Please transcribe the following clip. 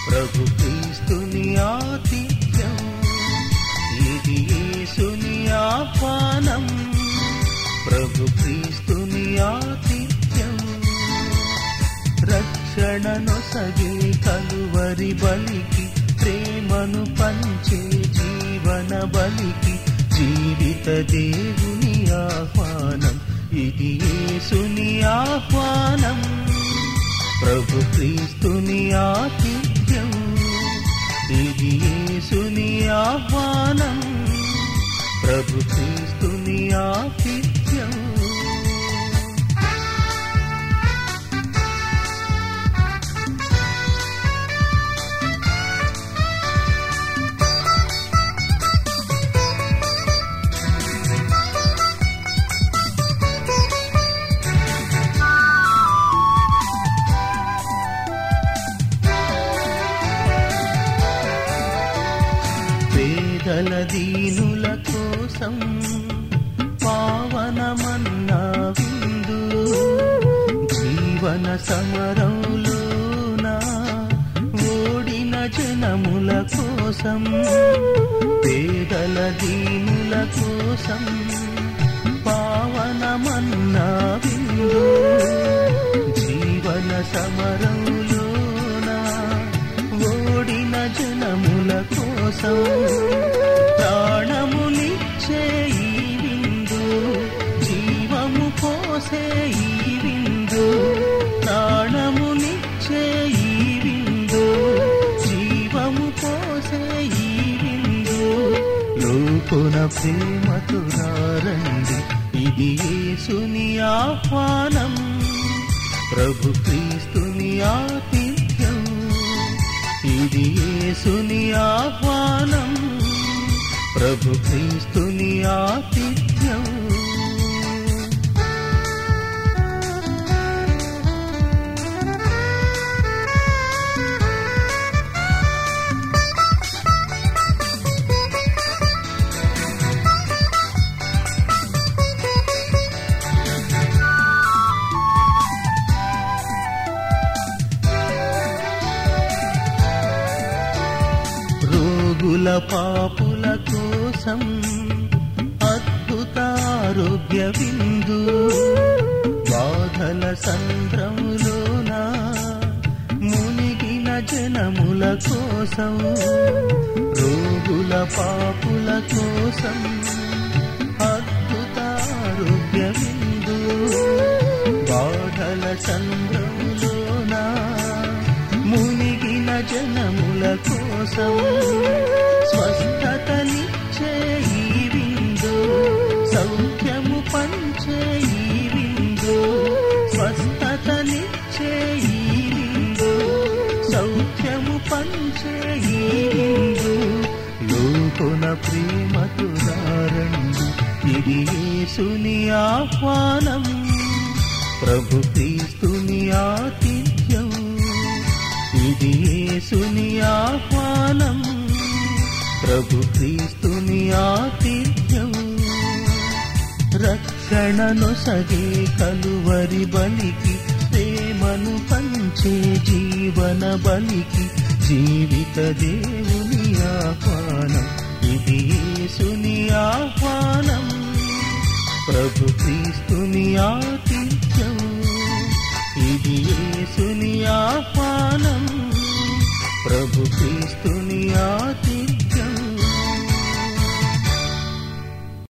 ప్రభు క్రీస్తుని ఆతిథ్యం ఇది యేసుని ఆహ్వానం ప్రభు క్రీస్తుని ఆతిథ్యం రక్షణను సగే కలువరి బలికి ప్రేమను పంచే జీవన బలికి జీవిత దేవుని ఆహ్వానం ఇది యేసుని ఆహ్వానం ప్రభు క్రీస్తుని ఆతిథ్యం ఇది యేసుని ఆహ్వానం ప్రభు క్రీస్తుని ఆతిథ్యం పేదల దీనుల కోసం పావనమన్నా విందు జీవన సమరంలోన ఓడిన జనముల కోసం పేదల దీనుల కోసం పావనమన్నా విందు జీవన సమరంలోన ఓడిన జనముల కోసం ప్రాణమునిచ్చే ఈ విందు జీవము పోసే ఈ విందు ప్రాణమునిచ్చే ఈ విందు జీవము పోసే ఈ విందు లోకున ప్రేమతో రండి ఇది యేసుని ఆహ్వానం ప్రభు క్రీస్తుని ఆతిథ్యం ఇది యేసుని ఆహ్వానం ప్రభు క్రీస్తుని ఆతిథ్యం రోగుల పాపుల కోసం అద్భుత ఆరోగ్య విందు బాధల సంద్రములోన మునిగిన జనముల కోసం రోగుల పాపుల కోసం అద్భుత ఆరోగ్య విందు బాధల సంద్రములోన మునిగిన జనముల కోసం స్వస్థతనిచ్చే ఈ విందు సౌఖ్యము పంచే ఈ విందు స్వస్థతనిచ్చే ఈ విందు సౌఖ్యము పంచే ఈ విందు లోకున ప్రేమతో రండి ఇది యేసుని ఆహ్వానం ప్రభు క్రీస్తుని ఆతిథ్యం ఇది యేసుని ఆహ్వానం ప్రభు క్రీస్తుని ఆతిథ్యం రక్షణను సగే కలువరి బలికి ప్రేమను పంచే జీవన బలికి జీవిత దేవుని ఆహ్వానం ఇది యేసుని ఆహ్వానం ప్రభు క్రీస్తుని ఆతిథ్యం ఇది యేసుని ఆహ్వానం ప్రభు క్రీస్తుని ఆ